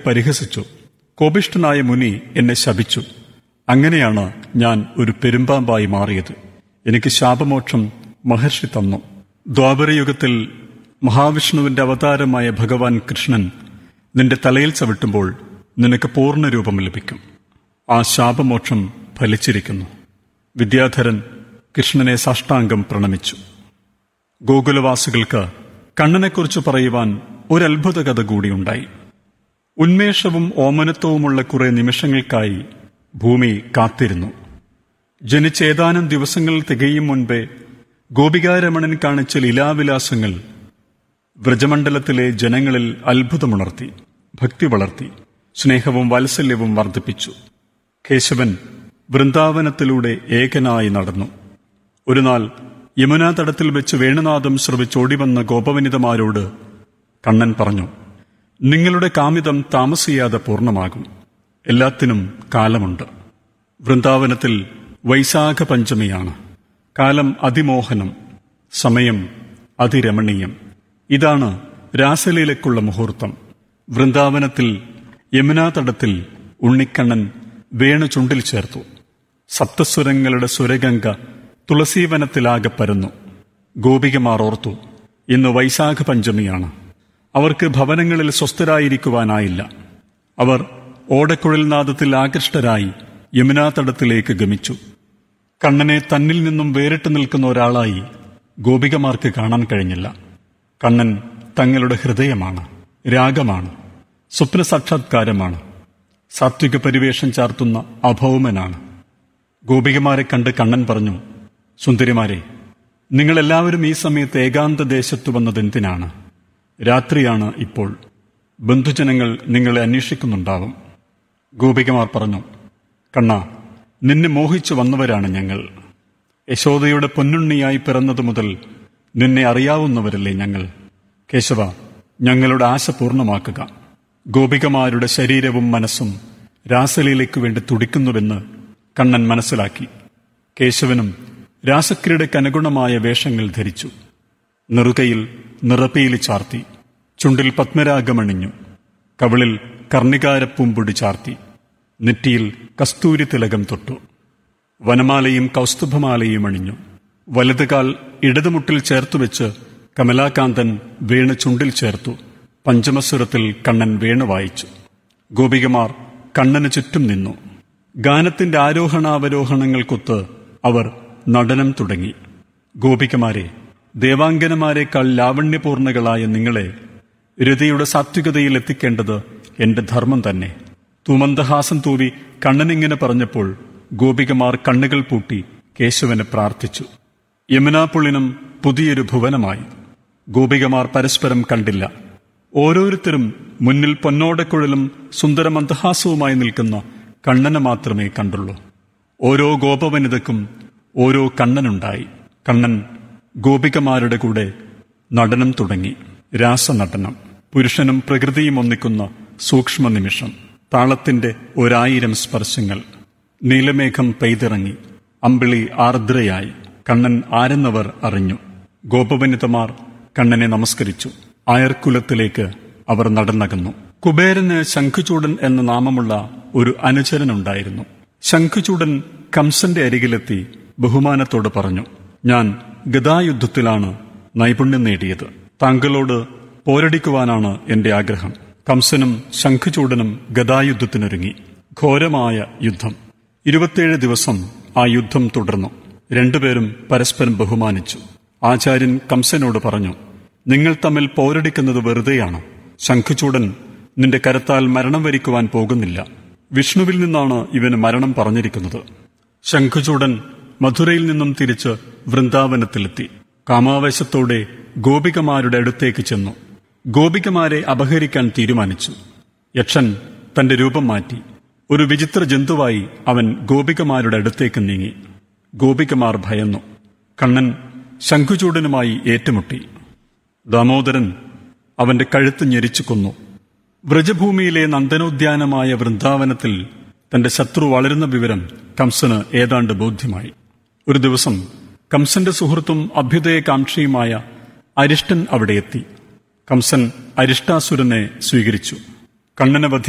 പരിഹസിച്ചു കോപിഷ്ഠനായ മുനി എന്നെ ശപിച്ചു അങ്ങനെയാണ് ഞാൻ ഒരു പെരുമ്പാമ്പായി മാറിയത് എനിക്ക് ശാപമോക്ഷം മഹർഷി തന്നു ദ്വാപരയുഗത്തിൽ മഹാവിഷ്ണുവിന്റെ അവതാരമായ ഭഗവാൻ കൃഷ്ണൻ നിന്റെ തലയിൽ ചവിട്ടുമ്പോൾ നിനക്ക് പൂർണ്ണ രൂപം ലഭിക്കും ആ ശാപമോക്ഷം ഫലിച്ചിരിക്കുന്നു വിദ്യാധരൻ കൃഷ്ണനെ സാഷ്ടാംഗം പ്രണമിച്ചു ഗോകുലവാസികൾക്ക് കണ്ണനെക്കുറിച്ച് പറയുവാൻ ഒരു അത്ഭുത കഥ കൂടിയുണ്ടായി ഉന്മേഷവും ഓമനത്വവുമുള്ള കുറെ നിമിഷങ്ങൾക്കായി ഭൂമി കാത്തിരുന്നു ജനിച്ച ഏതാനും ദിവസങ്ങൾ തികയും മുൻപേ ഗോപികാരമണൻ കാണിച്ച ലീലാവിലാസങ്ങൾ വ്രജമണ്ഡലത്തിലെ ജനങ്ങളിൽ അത്ഭുതമുണർത്തി ഭക്തി വളർത്തി സ്നേഹവും വാത്സല്യവും വർദ്ധിപ്പിച്ചു കേശവൻ വൃന്ദാവനത്തിലൂടെ ഏകനായി നടന്നു ഒരു നാൾ യമുനാ തടത്തിൽ വെച്ച് വേണുനാഥം ശ്രവിച്ചോടിവന്ന ഗോപവനിതമാരോട് കണ്ണൻ പറഞ്ഞു നിങ്ങളുടെ കാമിതം താമസിയാതെ പൂർണ്ണമാകും എല്ലാത്തിനും കാലമുണ്ട് വൃന്ദാവനത്തിൽ വൈശാഖ പഞ്ചമിയാണ് കാലം അതിമോഹനം സമയം അതിരമണീയം ഇതാണ് രാസലീലയ്ക്കുള്ള മുഹൂർത്തം വൃന്ദാവനത്തിൽ യമുനാ തടത്തിൽ ഉണ്ണിക്കണ്ണൻ വേണു ചുണ്ടിൽ ചേർത്തു സപ്തസ്വരങ്ങളുടെ സുരഗംഗ തുളസീവനത്തിലാകെ പരന്നു ഗോപികമാർ ഓർത്തു ഇന്ന് വൈശാഖ പഞ്ചമിയാണ് അവർക്ക് ഭവനങ്ങളിൽ സ്വസ്ഥരായിരിക്കുവാനായില്ല അവർ ഓടക്കുഴൽ നാദത്തിൽ ആകൃഷ്ടരായി യമുനാ തടത്തിലേക്ക് ഗമിച്ചു കണ്ണനെ തന്നിൽ നിന്നും വേറിട്ട് നിൽക്കുന്ന ഒരാളായി ഗോപികമാർക്ക് കാണാൻ കഴിഞ്ഞില്ല കണ്ണൻ തങ്ങളുടെ ഹൃദയമാണ് രാഗമാണ് സ്വപ്ന സാക്ഷാത്കാരമാണ് സാത്വിക പരിവേഷം ചാർത്തുന്ന അഭൗമനാണ് ഗോപികമാരെ കണ്ട് കണ്ണൻ പറഞ്ഞു സുന്ദരിമാരെ നിങ്ങളെല്ലാവരും ഈ സമയത്ത് ഏകാന്ത ദേശത്ത് വന്നതെന്തിനാണ് രാത്രിയാണ് ഇപ്പോൾ ബന്ധുജനങ്ങൾ നിങ്ങളെ അന്വേഷിക്കുന്നുണ്ടാവും ഗോപികമാർ പറഞ്ഞു കണ്ണ നിന്നെ മോഹിച്ചു വന്നവരാണ് ഞങ്ങൾ യശോദയുടെ പൊന്നുണ്ണിയായി പിറന്നതു മുതൽ നിന്നെ അറിയാവുന്നവരല്ലേ ഞങ്ങൾ കേശവ ഞങ്ങളുടെ ആശ പൂർണ്ണമാക്കുക ഗോപികമാരുടെ ശരീരവും മനസ്സും രാസലീലയ്ക്കു വേണ്ടി തുടിക്കുന്നുവെന്ന് കണ്ണൻ മനസ്സിലാക്കി കേശവനും രാസക്രീഡയ്ക്ക് അനുഗുണമായ വേഷങ്ങൾ ധരിച്ചു നെറുകയിൽ നിറപ്പീലി ചാർത്തി ചുണ്ടിൽ പത്മരാഗമണിഞ്ഞു കവിളിൽ കർണികാരപ്പൂമ്പൊടി ചാർത്തി നെറ്റിയിൽ കസ്തൂരി തിലകം തൊട്ടു വനമാലയും കൗസ്തുഭമാലയും അണിഞ്ഞു വലതുകാൽ ഇടതുമുട്ടിൽ ചേർത്തുവെച്ച് കമലാകാന്തൻ വീണ് ചുണ്ടിൽ ചേർത്തു പഞ്ചമസ്വരത്തിൽ കണ്ണൻ വീണ് വായിച്ചു ഗോപികമാർ കണ്ണന് ചുറ്റും നിന്നു ഗാനത്തിന്റെ ആരോഹണാവരോഹണങ്ങൾക്കൊത്ത് അവർ നടനം തുടങ്ങി ഗോപികമാരെ ദേവാംഗനമാരെക്കാൾ ലാവണ്യപൂർണകളായ നിങ്ങളെ രതിയുടെ സാത്വികതയിൽ എത്തിക്കേണ്ടത് എന്റെ ധർമ്മം തന്നെ തുമന്ദഹാസം തൂവി കണ്ണനിങ്ങനെ പറഞ്ഞപ്പോൾ ഗോപികമാർ കണ്ണുകൾ പൂട്ടി കേശവനെ പ്രാർത്ഥിച്ചു യമുനാപുള്ളിനും പുതിയൊരു ഭുവനമായി ഗോപികമാർ പരസ്പരം കണ്ടില്ല ഓരോരുത്തരും മുന്നിൽ പൊന്നോടക്കുഴലും സുന്ദരമന്ദഹാസവുമായി നിൽക്കുന്ന കണ്ണനെ മാത്രമേ കണ്ടുള്ളൂ ഓരോ ഗോപവനിതക്കും ഓരോ കണ്ണനുണ്ടായി കണ്ണൻ ഗോപികമാരുടെ കൂടെ നടനം തുടങ്ങി രാസനടനം പുരുഷനും പ്രകൃതിയും ഒന്നിക്കുന്ന സൂക്ഷ്മ നിമിഷം താളത്തിന്റെ ഒരായിരം സ്പർശങ്ങൾ നീലമേഘം പെയ്തിറങ്ങി അമ്പിളി ആർദ്രയായി കണ്ണൻ ആരെന്നവർ അറിഞ്ഞു ഗോപവനിതമാർ കണ്ണനെ നമസ്കരിച്ചു ആയർക്കുലത്തിലേക്ക് അവർ നടന്നകന്നു കുബേരന് ശംഖുചൂടൻ എന്ന നാമമുള്ള ഒരു അനുചരനുണ്ടായിരുന്നു ശംഖുചൂടൻ കംസന്റെ അരികിലെത്തി ബഹുമാനത്തോട് പറഞ്ഞു ഞാൻ ഗദായുദ്ധത്തിലാണ് നൈപുണ്യം നേടിയത് താങ്കളോട് പോരടിക്കുവാനാണ് എന്റെ ആഗ്രഹം കംസനും ശംഖുചൂടനും ഗദായുദ്ധത്തിനൊരുങ്ങി ഘോരമായ യുദ്ധം ഇരുപത്തിയേഴ് ദിവസം ആ യുദ്ധം തുടർന്നു രണ്ടുപേരും പരസ്പരം ബഹുമാനിച്ചു ആചാര്യൻ കംസനോട് പറഞ്ഞു നിങ്ങൾ തമ്മിൽ പോരടിക്കുന്നത് വെറുതെയാണ് ശംഖുചൂടൻ നിന്റെ കരത്താൽ മരണം വരിക്കുവാൻ പോകുന്നില്ല വിഷ്ണുവിൽ നിന്നാണ് ഇവന് മരണം പറഞ്ഞിരിക്കുന്നത് ശംഖുചൂടൻ മധുരയിൽ നിന്നും തിരിച്ച് വൃന്ദാവനത്തിലെത്തി കാമാവേശത്തോടെ ഗോപികമാരുടെ അടുത്തേക്ക് ചെന്നു ഗോപികമാരെ അപഹരിക്കാൻ തീരുമാനിച്ചു യക്ഷൻ തന്റെ രൂപം മാറ്റി ഒരു വിചിത്ര ജന്തുവായി അവൻ ഗോപികമാരുടെ അടുത്തേക്ക് നീങ്ങി ഗോപികമാർ ഭയന്നു കണ്ണൻ ശംഖുചൂടനുമായി ഏറ്റുമുട്ടി ദാമോദരൻ അവന്റെ കഴുത്ത് ഞെരിച്ചു കൊന്നു വ്രജഭൂമിയിലെ നന്ദനോദ്യാനമായ വൃന്ദാവനത്തിൽ തന്റെ ശത്രു വളരുന്ന വിവരം കംസന് ഏതാണ്ട് ബോധ്യമായി ഒരു ദിവസം കംസന്റെ സുഹൃത്തും അഭ്യുദയകാംക്ഷിയുമായ അരിഷ്ടൻ അവിടെ എത്തി കംസൻ അരിഷ്ടാസുരനെ സ്വീകരിച്ചു കണ്ണനെ വധി